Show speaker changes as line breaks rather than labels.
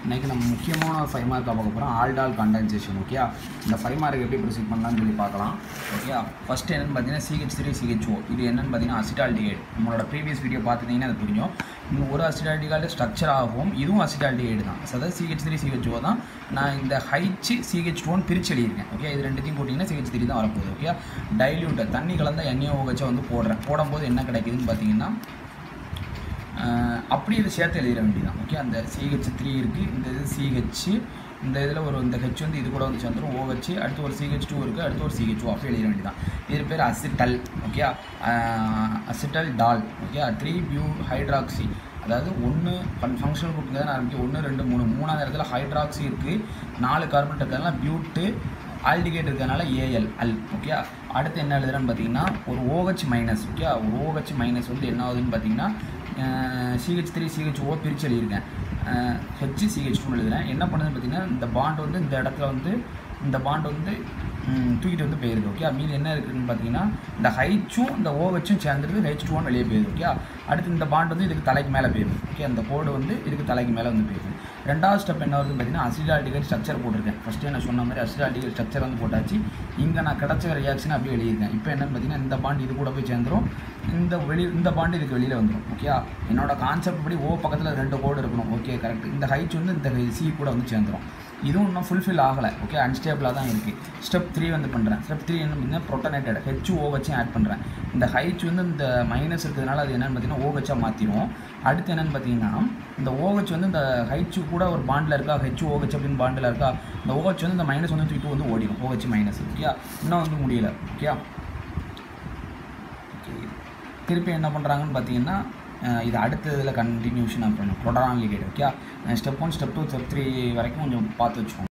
இன்றைக்கி நம்ம முக்கியமான ஒரு ஃபைவ் மார்க்காக பார்க்க போகிறோம் ஆல்டால் கண்டென்சேஷன் ஓகே இந்த ஃபைவ் மார்க் எப்படி ப்ரொசீட் பண்ணலாம்னு சொல்லி பார்க்கலாம் ஓகே ஃபஸ்ட் என்னென்னு பார்த்தீங்கன்னா சிஹெச் த்ரீ சிஹெச்ஓ இது என்னென்னு பார்த்தீங்கன்னா அசிட்டால்டிகேட் நம்மளோட ப்ரீவியஸ் வீடியோ பார்த்துட்டிங்கன்னா அது புரியும் இந்த ஒரு அசிட்டால்டிகால் ஸ்ட்ரக்சர் ஆகும் இதுவும் அசிட்டால்டிகேட் தான் So, அதாவது சிஹெச் த்ரீ சிஹெச்ஓ தான் நான் இந்த ஹைச்சு சிஹெச் டூன்னு பிரிச்சு எழுதியிருக்கேன் ஓகே இது ரெண்டுத்தையும் போட்டிங்கன்னா சிஹெச் த்ரீ தான் வரப்போகுது ஓகே டைல்யூட்டை தண்ணி கலந்த எண்ணெயை வச்சு வந்து போடுறேன் போடும்போது என்ன கிடைக்குதுன்னு பார்த்தீங்கன்னா ஆஹ் அப்படி இதை சேர்த்து எழுதிட வேண்டியதான் ஓகே அந்த சிஹெச் த்ரீ இருக்குது இந்த இது சிஹெச் இந்த இதில் ஒரு இந்த ஹெச் வந்து இது கூட வந்து சேர்ந்துரும் ஓ வச்சு அடுத்து ஒரு சிஹெச் டூ இருக்குது அடுத்து ஒரு சிஹெச் அப்படி எழுதிட வேண்டியதான் இது பேர் acetal okay acetaldol okay three பியூ ஹைட்ராக்சி அதாவது ஒன்று ஃபங்க்ஷனல் குரூப் தான் ஆரம்பிக்கும் ஒன்று ரெண்டு மூணு மூணாவது இடத்துல ஹைட்ராக்சி இருக்குது நாலு கார்பன் இருக்கிறதுனால பியூட்டு ஆல்டிகேட் இருக்கிறதுனால ஏஎல் அல் ஓகே அடுத்து என்ன எழுதுறேன்னு பார்த்தீங்கன்னா ஒரு ஓஹெச் மைனஸ் ஓகே ஒரு ஓஹெச் மைனஸ் வந்து என்ன ஆகுதுன்னு பார்த்தீங்கன்னா சிஹெச் த்ரீ சிஹெச் ஓ பிரித்து எழுதியிருக்கேன் ஹெச் சிஹெச் டூ எழுதுறேன் என்ன பண்ணுதுன்னு பார்த்தீங்கன்னா இந்த பாண்ட் வந்து இந்த இடத்துல வந்து இந்த பாண்ட் வந்து ம், தூக்கிட்டு வந்து போயிருக்கு ஓகே மீதி என்ன இருக்குதுன்னு பார்த்தீங்கன்னா இந்த ஹைச்சும் இந்த ஓஹெச்சும் சேர்ந்துருக்கு ஹெச் டூவும் வெளியே போயிருக்கு ஓகே அடுத்து இந்த பாண்ட் வந்து இதுக்கு தலைக்கு மேலே போயிருக்கு ஓகே அந்த கோடு வந்து இதுக்கு தலைக்கு மேலே வந்து போயிருக்கு ரெண்டாவது ஸ்டெப் என்ன வருதுன்னு பார்த்தீங்கன்னா அசிடால்டிகல் ஸ்ட்ரக்சர் போட்டிருக்கேன் ஃபஸ்ட்டு நான் சொன்ன மாதிரி அசிடால்டிகல் ஸ்ட்ரக்சர் வந்து போட்டாச்சு இங்கே நான் கிடச்ச ரியாக்ஷன் அப்படியே எழுதியிருக்கேன் இப்போ என்னன்னு பார்த்தீங்கன்னா இந்த பாண்ட் இது கூட போய் சேர்ந்துரும் இந்த வெளி இந்த பாண்டு இதுக்கு வெளியில் வந்துடும் ஓகே என்னோட கான்செப்ட் படி ஓ பக்கத்தில் ரெண்டு கோடு இருக்கணும் ஓகே கரெக்ட் இந்த ஹைட் வந்து இந்த சி கூட வந்து சேர்ந்துரும் இதுவும் இன்னும் ஃபுல்ஃபில் ஆகலை ஓகே அன்ஸ்டேபிளாக தான் இருக்குது ஸ்டெப் த்ரீ வந்து பண்ணுறேன் ஸ்டெப் த்ரீ என்ன பார்த்தீங்கன்னா ப்ரொட்டனேட்டட் ஹெச் ஓ வச்சு ஆட் பண்ணுறேன் இந்த ஹைச் வந்து இந்த மைனஸ் இருக்கிறதுனால அது என்னென்னு பார்த்தீங்கன்னா ஓ வச்சா மாற்றிடும் அடுத்து என்னென்னு பார்த்தீங்கன்னா இந்த ஓஹெச் வந்து இந்த ஹைச்சு கூட ஒரு பாண்டில் இருக்கா ஹெச் ஓஹெச் அப்படின்னு பாண்டில் இருக்கா இந்த ஓஹெச் வந்து இந்த மைனஸ் வந்து தூக்கி வந்து ஓடிடும் ஓஹெச் மைனஸ் ஓகே இன்னும் வந்து முடியல ஓகே ஓகே திருப்பி என்ன பண்ணுறாங்கன்னு பார்த்தீங்கன்னா அஹ் இது அடுத்த இதில் கண்டினியூஷன் பண்ணும் ப்ரொடான் லிகேட் okay step one step two step three வரைக்கும் கொஞ்சம் பார்த்து வச்சுக்கோங்க